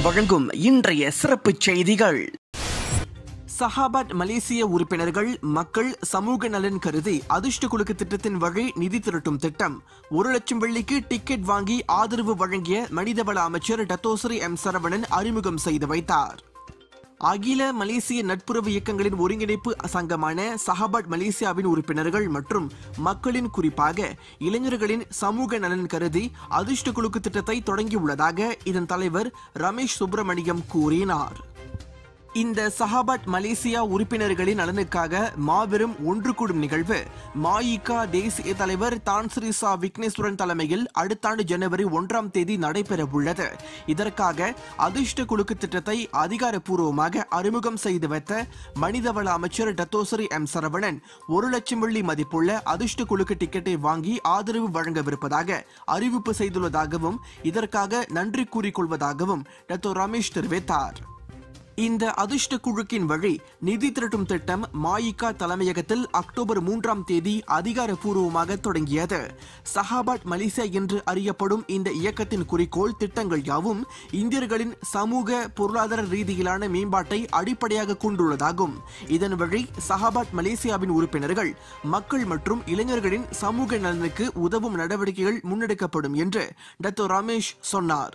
வழங்கும் இன்றைய சிறப்பு செய்திகள் சஹாபாத் மலேசிய உறுப்பினர்கள் மக்கள் சமூக நலன் கருதி அதிர்ஷ்ட குலுக்கு திட்டத்தின் வழி நிதி திரட்டும் திட்டம் ஒரு லட்சம் வெள்ளிக்கு டிக்கெட் வாங்கி ஆதரவு வழங்கிய மனிதவள அமைச்சர் டத்தோசரி எம் சரவணன் அறிமுகம் செய்து வைத்தார் அகில மலேசிய நட்புறவு இயக்கங்களின் ஒருங்கிணைப்பு சங்கமான சஹாபாட் மலேசியாவின் உறுப்பினர்கள் மற்றும் மக்களின் குறிப்பாக இளைஞர்களின் சமூக நலன் கருதி அதிர்ஷ்ட குலுக்கு திட்டத்தை தொடங்கியுள்ளதாக இதன் தலைவர் ரமேஷ் சுப்பிரமணியம் கூறினார் இந்த சஹாபாட் மலேசியா உறுப்பினர்களின் நலனுக்காக மாபெரும் ஒன்று கூடும் நிகழ்வு மாயிகா தேசிய தலைவர் தான்ஸ்ரீசா விக்னேஸ்வரன் தலைமையில் அடுத்த ஆண்டு ஜனவரி ஒன்றாம் தேதி நடைபெற உள்ளது இதற்காக அதிர்ஷ்ட குலுக்கு திட்டத்தை அதிகாரப்பூர்வமாக அறிமுகம் செய்து வைத்த மனிதவள அமைச்சர் டத்தோசரி எம் சரவணன் ஒரு லட்சம் வெள்ளி மதிப்புள்ள அதிர்ஷ்ட குலுக்கு டிக்கெட்டை வாங்கி ஆதரவு வழங்கவிருப்பதாக அறிவிப்பு செய்துள்ளதாகவும் இதற்காக நன்றி கூறிக்கொள்வதாகவும் டத்தோ ரமேஷ் தெரிவித்தார் இந்த அதிர்ஷ்ட குழுக்கின் வழி நிதி திரட்டும் திட்டம் மாயிகா தலைமையகத்தில் அக்டோபர் மூன்றாம் தேதி அதிகாரப்பூர்வமாக தொடங்கியது சஹாபாட் மலேசியா என்று அறியப்படும் இந்த இயக்கத்தின் குறிக்கோள் திட்டங்கள் யாவும் இந்தியர்களின் சமூக பொருளாதார ரீதியிலான மேம்பாட்டை அடிப்படையாக கொண்டுள்ளதாகும் இதன் வழி சஹாபாட் மலேசியாவின் உறுப்பினர்கள் மக்கள் மற்றும் இளைஞர்களின் சமூக நலனுக்கு உதவும் நடவடிக்கைகள் முன்னெடுக்கப்படும் என்று டத்தோ ரமேஷ் சொன்னார்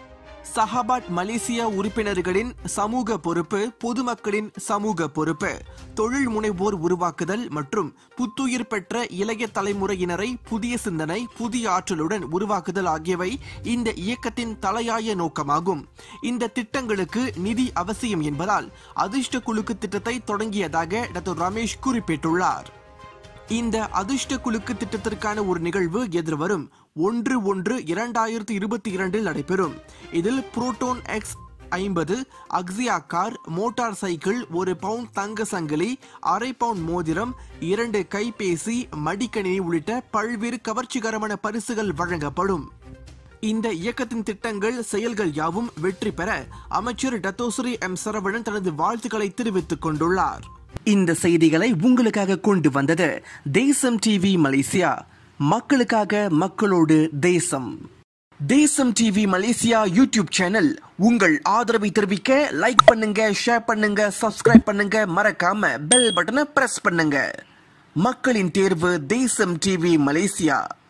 சஹாபாட் மலேசியா உறுப்பினர்களின் சமூக பொறுப்பு பொதுமக்களின் சமூக பொறுப்பு தொழில் முனைவோர் உருவாக்குதல் மற்றும் புத்துயிர் பெற்ற இளைய தலைமுறையினரை புதிய சிந்தனை புதிய ஆற்றலுடன் உருவாக்குதல் ஆகியவை இந்த இயக்கத்தின் தலையாய நோக்கமாகும் இந்த திட்டங்களுக்கு நிதி அவசியம் என்பதால் அதிர்ஷ்ட குலுக்கு திட்டத்தை தொடங்கியதாக டாக்டர் ரமேஷ் குறிப்பிட்டுள்ளார் இந்த அதிர்ஷ்ட குலுக்கு திட்டத்திற்கான ஒரு நிகழ்வு எதிர்வரும் ஒன்று ஒன்று இரண்டாயிரத்தி இருபத்தி இரண்டில் நடைபெறும் இதில் புரோட்டோன் எக்ஸ் ஐம்பது அக்ஸியா கார் மோட்டார் சைக்கிள் ஒரு பவுண்ட் தங்க சங்கிலி அரை பவுண்ட் மோதிரம் இரண்டு கைபேசி மடிக்கணினி உள்ளிட்ட பல்வேறு கவர்ச்சிகரமான பரிசுகள் வழங்கப்படும் இந்த இயக்கத்தின் திட்டங்கள் செயல்கள் யாவும் வெற்றி பெற அமைச்சர் டத்தோஸ்ரீ எம் சரவணன் தனது வாழ்த்துக்களை தெரிவித்துக் கொண்டுள்ளார் இந்த செய்திகளை உங்களுக்காக கொண்டு வந்தது தேசம் டிவி மலேசியா மக்களுக்காக மக்களோடு தேசம் தேசம் டிவி மலேசியா யூடியூப் சேனல் உங்கள் ஆதரவை தெரிவிக்க லைக் பண்ணுங்க ஷேர் பண்ணுங்க சப்ஸ்கிரைப் பண்ணுங்க மறக்காம பெல் பட்டனை பிரஸ் பண்ணுங்க மக்களின் தேர்வு தேசம் டிவி மலேசியா